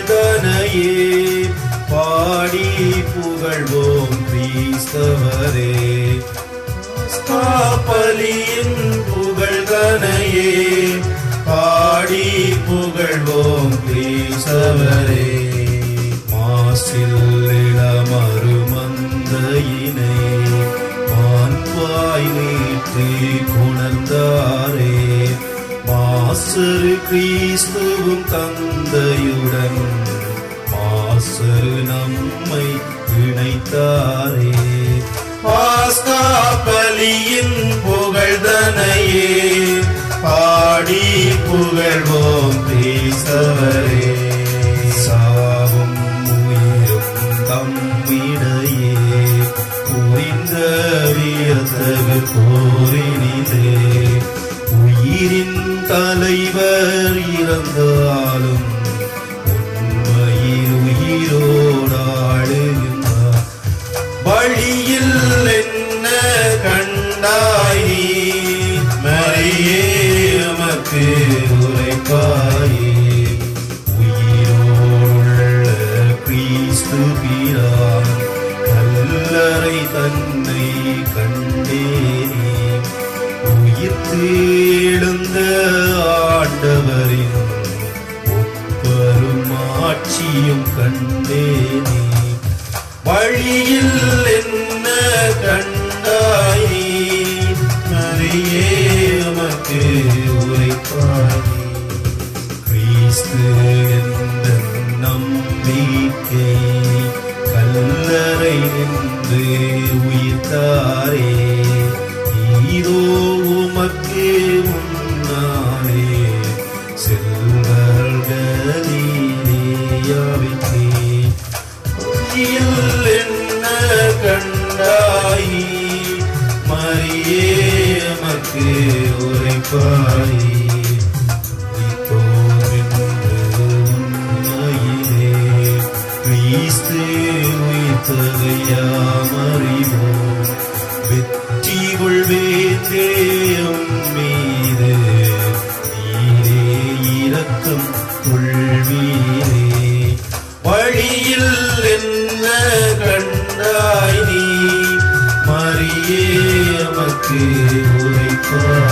புகழ்தனையே பாடி புகழ்வோம் கிறிஸ்தவரே ஸ்தாபலியின் புகழ்தனையே பாடி புகழ்வோம் கிறிஸ்தவரே மாசில் இளமருமந்தையினை மான்பாய் நீட்டி குணர்ந்தாரே மாசரு கிறிஸ்துவும் தந்தையுடன் மாசரு நம்மை இணைத்தாரே பாஸ்கா பலியின் புகழ்தனையே பாடி புகழ்வோம் கிறிஸ்தவரே சாவும் உயிரும் தம்மிடையே புரிந்த வியத்தகு போரினிலே உயிரின் தலைவர் இறந்தாலும் உண்மையில் உயிரோடாடுகின்றார் வழியில் என்ன கண்டாய் நீ மரியே எமக்கு உரைப்பாயே உயிரோடுள்ள கிறிஸ்து பிரான் கல்லறை தன்னை கண்டேனே உயிர்த்து எழுந்த ஆண்டவரின் ஒப்பரும் ஆட்சியும் கண்டேனே வழியில் என்ன கண்டாய் மரியே நமக்கு உரைப்பாயே கிறிஸ்து என்ற நம்பிக்கை கல்லறை நின்று உயிர்த்தாரே இதோ உமக்கு முன்னாலே செல்வர்களியாவிற்கே வழியில் என்ன கண்டாய் மரியே எமக்கு உரைப்பாய் கிறிஸ்து உயிர்த்தகையாமறிவோம் வெற்றி கொள்வேந்தேயம் மீது நீரே இரக்கம் கொள்வீரே வழியில் என்ன கண்டாய் நீ மரியே எமக்கு உரைப்பாய்